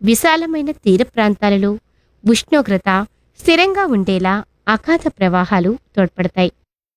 విశాలమైన తీర ప్రాంతాలలో ఉష్ణోగ్రత స్థిరంగా ఉండేలా అఖాత ప్రవాహాలు తోడ్పడతాయి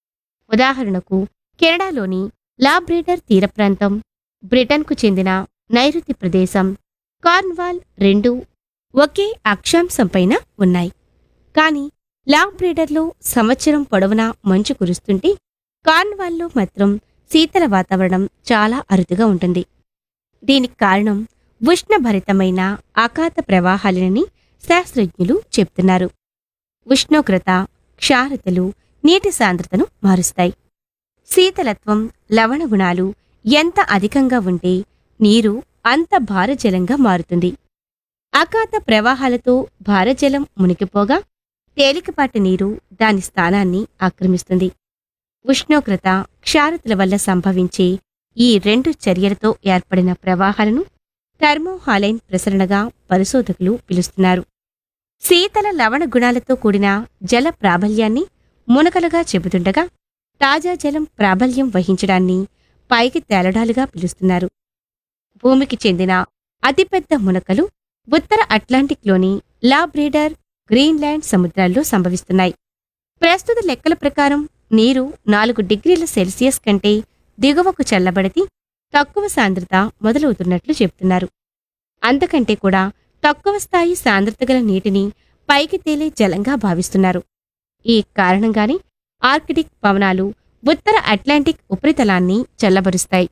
ఉదాహరణకు కెనడాలోని లాబ్రేడర్ తీర ప్రాంతం బ్రిటన్కు చెందిన నైరుతి ప్రదేశం కార్న్వాల్ రెండు ఒకే అక్షాంశంపైన ఉన్నాయి కానీ లాబ్రేడర్లో సంవత్సరం పొడవునా మంచు కురుస్తుంటే కార్న్వాల్లో మాత్రం శీతల వాతావరణం చాలా అరుదుగా ఉంటుంది దీనికి కారణం ఉష్ణభరితమైన అఖాత ప్రవాహాలనని శాస్త్రజ్ఞులు చెప్తున్నారు ఉష్ణోగ్రత క్షారతలు నీటి సాంద్రతను మారుస్తాయి శీతలత్వం లవణ గుణాలు ఎంత అధికంగా ఉంటే నీరు అంత భారజలంగా మారుతుంది అఖాత ప్రవాహాలతో భారజలం మునిగిపోగా తేలికపాటి నీరు దాని స్థానాన్ని ఆక్రమిస్తుంది ఉష్ణోగ్రత క్షారతల వల్ల సంభవించే ఈ రెండు చర్యలతో ఏర్పడిన ప్రవాహాలను థర్మోహాలైన్ ప్రసరణగా పరిశోధకులు పిలుస్తున్నారు శీతల లవణ గుణాలతో కూడిన జల ప్రాబల్యాన్ని మునకలుగా చెబుతుండగా తాజా జలం ప్రాబల్యం వహించడాన్ని పైకి తేలడాలుగా పిలుస్తున్నారు భూమికి చెందిన అతిపెద్ద మునకలు ఉత్తర అట్లాంటిక్లోని లాబ్రేడర్ గ్రీన్లాండ్ సముద్రాల్లో సంభవిస్తున్నాయి ప్రస్తుత లెక్కల ప్రకారం నీరు నాలుగు డిగ్రీల సెల్సియస్ కంటే దిగువకు చల్లబడితే తక్కువ సాంద్రత మొదలవుతున్నట్లు చెబుతున్నారు అంతకంటే కూడా తక్కువ స్థాయి సాంద్రత గల నీటిని పైకి తేలే జలంగా భావిస్తున్నారు ఈ కారణంగానే ఆర్కిటిక్ పవనాలు ఉత్తర అట్లాంటిక్ ఉపరితలాన్ని చల్లబరుస్తాయి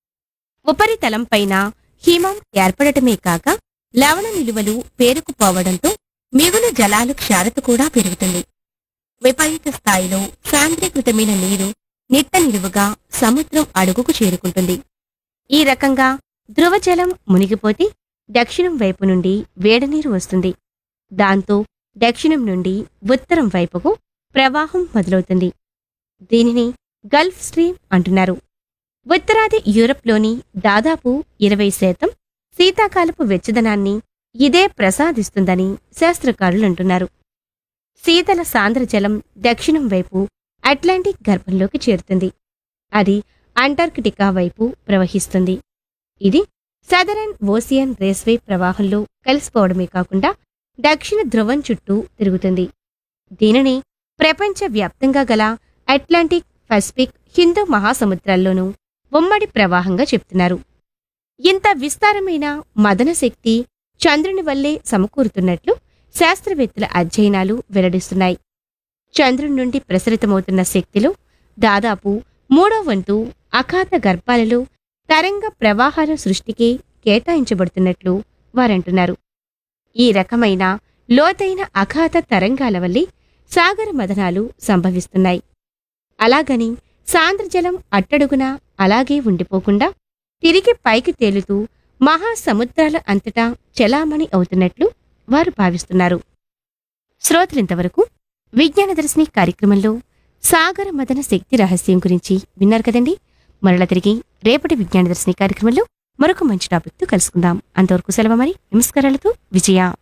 ఉపరితలం పైన హిమం ఏర్పడటమే కాక లవణ నిలువలు పేరుకుపోవడంతో మిగులు జలాలు క్షారత కూడా పెరుగుతుంది విపరీత స్థాయిలో సాంద్రీకృతమైన నీరు నిట్ట నిలువుగా సముద్రం అడుగుకు చేరుకుంటుంది ఈ రకంగా ధ్రువజలం మునిగిపోతే దక్షిణం వైపు నుండి వేడనీరు వస్తుంది దాంతో దక్షిణం నుండి ఉత్తరం వైపుకు ప్రవాహం మొదలవుతుంది దీనిని గల్ఫ్ స్ట్రీమ్ అంటున్నారు ఉత్తరాది యూరప్లోని దాదాపు ఇరవై శాతం శీతాకాలపు వెచ్చదనాన్ని ఇదే ప్రసాదిస్తుందని శాస్త్రకారులు అంటున్నారు శీతల సాంద్ర జలం దక్షిణం వైపు అట్లాంటిక్ గర్భంలోకి చేరుతుంది అది అంటార్కిటికా వైపు ప్రవహిస్తుంది ఇది సదరన్ ఓసియన్ రేస్వే ప్రవాహంలో కలిసిపోవడమే కాకుండా దక్షిణ ధ్రువం చుట్టూ తిరుగుతుంది దీనిని ప్రపంచ వ్యాప్తంగా గల అట్లాంటిక్ పసిఫిక్ హిందూ మహాసముద్రాల్లోనూ ఉమ్మడి ప్రవాహంగా చెప్తున్నారు ఇంత విస్తారమైన మదన శక్తి చంద్రుని వల్లే సమకూరుతున్నట్లు శాస్త్రవేత్తల అధ్యయనాలు వెల్లడిస్తున్నాయి చంద్రుని నుండి ప్రసరితమవుతున్న శక్తిలో దాదాపు మూడో వంతు అఖాత గర్భాలలో తరంగ ప్రవాహాల సృష్టికే కేటాయించబడుతున్నట్లు వారంటున్నారు ఈ రకమైన లోతైన అఖాత తరంగాల వల్లే సాగర మదనాలు సంభవిస్తున్నాయి అలాగని సాంద్రజలం అట్టడుగున అలాగే ఉండిపోకుండా తిరిగి పైకి తేలుతూ మహాసముద్రాల అంతటా చలామణి అవుతున్నట్లు వారు భావిస్తున్నారు శ్రోతలింతవరకు విజ్ఞాన దర్శిని కార్యక్రమంలో సాగర మదన శక్తి రహస్యం గురించి విన్నారు కదండి మరలా తిరిగి రేపటి విజ్ఞాన దర్శిని కార్యక్రమంలో మరొక మంచి టాపిక్తో కలుసుకుందాం అంతవరకు సెలవు మరి నమస్కారాలతో విజయ